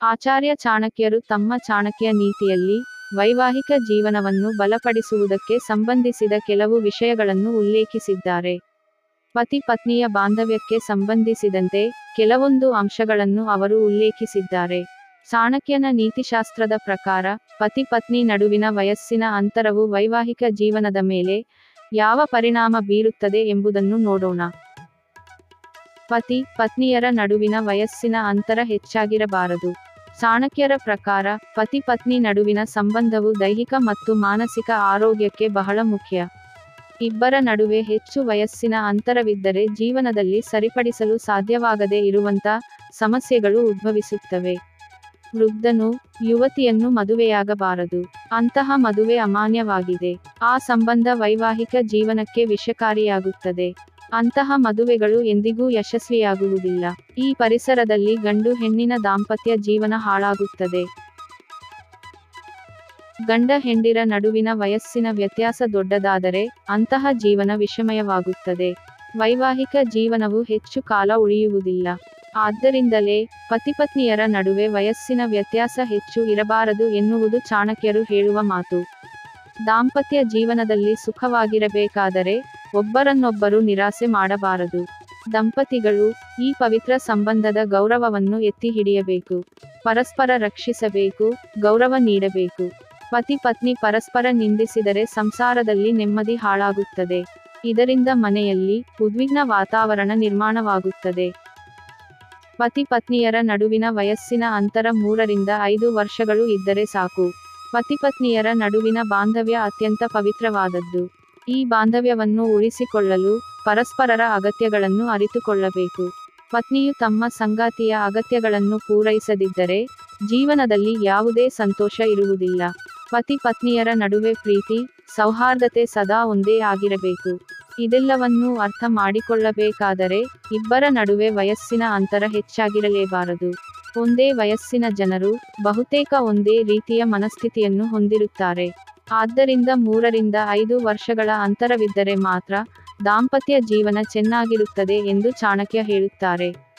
ಆಚಾರ್ಯ ಚಾಣಕ್ಯರು ತಮ್ಮ ಚಾಣಕ್ಯ ನೀತಿಯಲ್ಲಿ ವೈವಾಹಿಕ ಜೀವನವನ್ನು ಬಲಪಡಿಸುವುದಕ್ಕೆ ಸಂಬಂಧಿಸಿದ ಕೆಲವು ವಿಷಯಗಳನ್ನು ಉಲ್ಲೇಖಿಸಿದ್ದಾರೆ ಪತಿ ಪತ್ನಿಯ ಬಾಂಧವ್ಯಕ್ಕೆ ಸಂಬಂಧಿಸಿದಂತೆ ಕೆಲವೊಂದು ಅಂಶಗಳನ್ನು ಅವರು ಉಲ್ಲೇಖಿಸಿದ್ದಾರೆ ಚಾಣಕ್ಯನ ನೀತಿಶಾಸ್ತ್ರದ ಪ್ರಕಾರ ಪತಿ ಪತ್ನಿ ನಡುವಿನ ವಯಸ್ಸಿನ ಅಂತರವು ವೈವಾಹಿಕ ಜೀವನದ ಮೇಲೆ ಯಾವ ಪರಿಣಾಮ ಬೀರುತ್ತದೆ ಎಂಬುದನ್ನು ನೋಡೋಣ ಪತಿ ಪತ್ನಿಯರ ನಡುವಿನ ವಯಸ್ಸಿನ ಅಂತರ ಹೆಚ್ಚಾಗಿರಬಾರದು ಚಾಣಕ್ಯರ ಪ್ರಕಾರ ಪತಿ ಪತ್ನಿ ನಡುವಿನ ಸಂಬಂಧವು ದೈಹಿಕ ಮತ್ತು ಮಾನಸಿಕ ಆರೋಗ್ಯಕ್ಕೆ ಬಹಳ ಮುಖ್ಯ ಇಬ್ಬರ ನಡುವೆ ಹೆಚ್ಚು ವಯಸ್ಸಿನ ಅಂತರವಿದ್ದರೆ ಜೀವನದಲ್ಲಿ ಸರಿಪಡಿಸಲು ಸಾಧ್ಯವಾಗದೇ ಇರುವಂತ ಸಮಸ್ಯೆಗಳು ಉದ್ಭವಿಸುತ್ತವೆ ವೃದ್ಧನು ಯುವತಿಯನ್ನು ಮದುವೆಯಾಗಬಾರದು ಅಂತಹ ಮದುವೆ ಅಮಾನ್ಯವಾಗಿದೆ ಆ ಸಂಬಂಧ ವೈವಾಹಿಕ ಜೀವನಕ್ಕೆ ವಿಷಕಾರಿಯಾಗುತ್ತದೆ ಅಂತಹ ಮದುವೆಗಳು ಎಂದಿಗೂ ಯಶಸ್ವಿಯಾಗುವುದಿಲ್ಲ ಈ ಪರಿಸರದಲ್ಲಿ ಗಂಡು ಹೆಣ್ಣಿನ ದಾಂಪತ್ಯ ಜೀವನ ಹಾಳಾಗುತ್ತದೆ ಗಂಡ ಹೆಂಡಿರ ನಡುವಿನ ವಯಸ್ಸಿನ ವ್ಯತ್ಯಾಸ ದೊಡ್ಡದಾದರೆ ಅಂತಹ ಜೀವನ ವಿಷಮಯವಾಗುತ್ತದೆ ವೈವಾಹಿಕ ಜೀವನವು ಹೆಚ್ಚು ಕಾಲ ಉಳಿಯುವುದಿಲ್ಲ ಆದ್ದರಿಂದಲೇ ಪತಿಪತ್ನಿಯರ ನಡುವೆ ವಯಸ್ಸಿನ ವ್ಯತ್ಯಾಸ ಹೆಚ್ಚು ಇರಬಾರದು ಎನ್ನುವುದು ಚಾಣಕ್ಯರು ಹೇಳುವ ಮಾತು ದಾಂಪತ್ಯ ಜೀವನದಲ್ಲಿ ಸುಖವಾಗಿರಬೇಕಾದರೆ ಒಬ್ಬರನ್ನೊಬ್ಬರು ನಿರಾಸೆ ಮಾಡಬಾರದು ದಂಪತಿಗಳು ಈ ಪವಿತ್ರ ಸಂಬಂಧದ ಗೌರವವನ್ನು ಎತ್ತಿ ಹಿಡಿಯಬೇಕು ಪರಸ್ಪರ ರಕ್ಷಿಸಬೇಕು ಗೌರವ ನೀಡಬೇಕು ಪತಿ ಪತ್ನಿ ಪರಸ್ಪರ ನಿಂದಿಸಿದರೆ ಸಂಸಾರದಲ್ಲಿ ನೆಮ್ಮದಿ ಹಾಳಾಗುತ್ತದೆ ಇದರಿಂದ ಮನೆಯಲ್ಲಿ ಉದ್ವಿಗ್ನ ವಾತಾವರಣ ನಿರ್ಮಾಣವಾಗುತ್ತದೆ ಪತಿ ಪತ್ನಿಯರ ನಡುವಿನ ವಯಸ್ಸಿನ ಅಂತರ ಮೂರರಿಂದ ಐದು ವರ್ಷಗಳು ಇದ್ದರೆ ಸಾಕು ಪತಿಪತ್ನಿಯರ ನಡುವಿನ ಬಾಂಧವ್ಯ ಅತ್ಯಂತ ಪವಿತ್ರವಾದದ್ದು ಈ ಬಾಂಧವ್ಯವನ್ನು ಉಳಿಸಿಕೊಳ್ಳಲು ಪರಸ್ಪರರ ಅಗತ್ಯಗಳನ್ನು ಅರಿತುಕೊಳ್ಳಬೇಕು ಪತ್ನಿಯು ತಮ್ಮ ಸಂಗಾತಿಯ ಅಗತ್ಯಗಳನ್ನು ಪೂರೈಸದಿದ್ದರೆ ಜೀವನದಲ್ಲಿ ಯಾವುದೇ ಸಂತೋಷ ಇರುವುದಿಲ್ಲ ಪತಿ ಪತ್ನಿಯರ ನಡುವೆ ಪ್ರೀತಿ ಸೌಹಾರ್ದತೆ ಸದಾ ಒಂದೇ ಆಗಿರಬೇಕು ಇದೆಲ್ಲವನ್ನೂ ಅರ್ಥ ಮಾಡಿಕೊಳ್ಳಬೇಕಾದರೆ ಇಬ್ಬರ ನಡುವೆ ವಯಸ್ಸಿನ ಅಂತರ ಹೆಚ್ಚಾಗಿರಲೇಬಾರದು ಒಂದೇ ವಯಸ್ಸಿನ ಜನರು ಬಹುತೇಕ ಒಂದೇ ರೀತಿಯ ಮನಸ್ಥಿತಿಯನ್ನು ಹೊಂದಿರುತ್ತಾರೆ ಆದ್ದರಿಂದ ಮೂರರಿಂದ ಐದು ವರ್ಷಗಳ ಅಂತರವಿದ್ದರೆ ಮಾತ್ರ ದಾಂಪತ್ಯ ಜೀವನ ಚೆನ್ನಾಗಿರುತ್ತದೆ ಎಂದು ಚಾಣಕ್ಯ ಹೇಳುತ್ತಾರೆ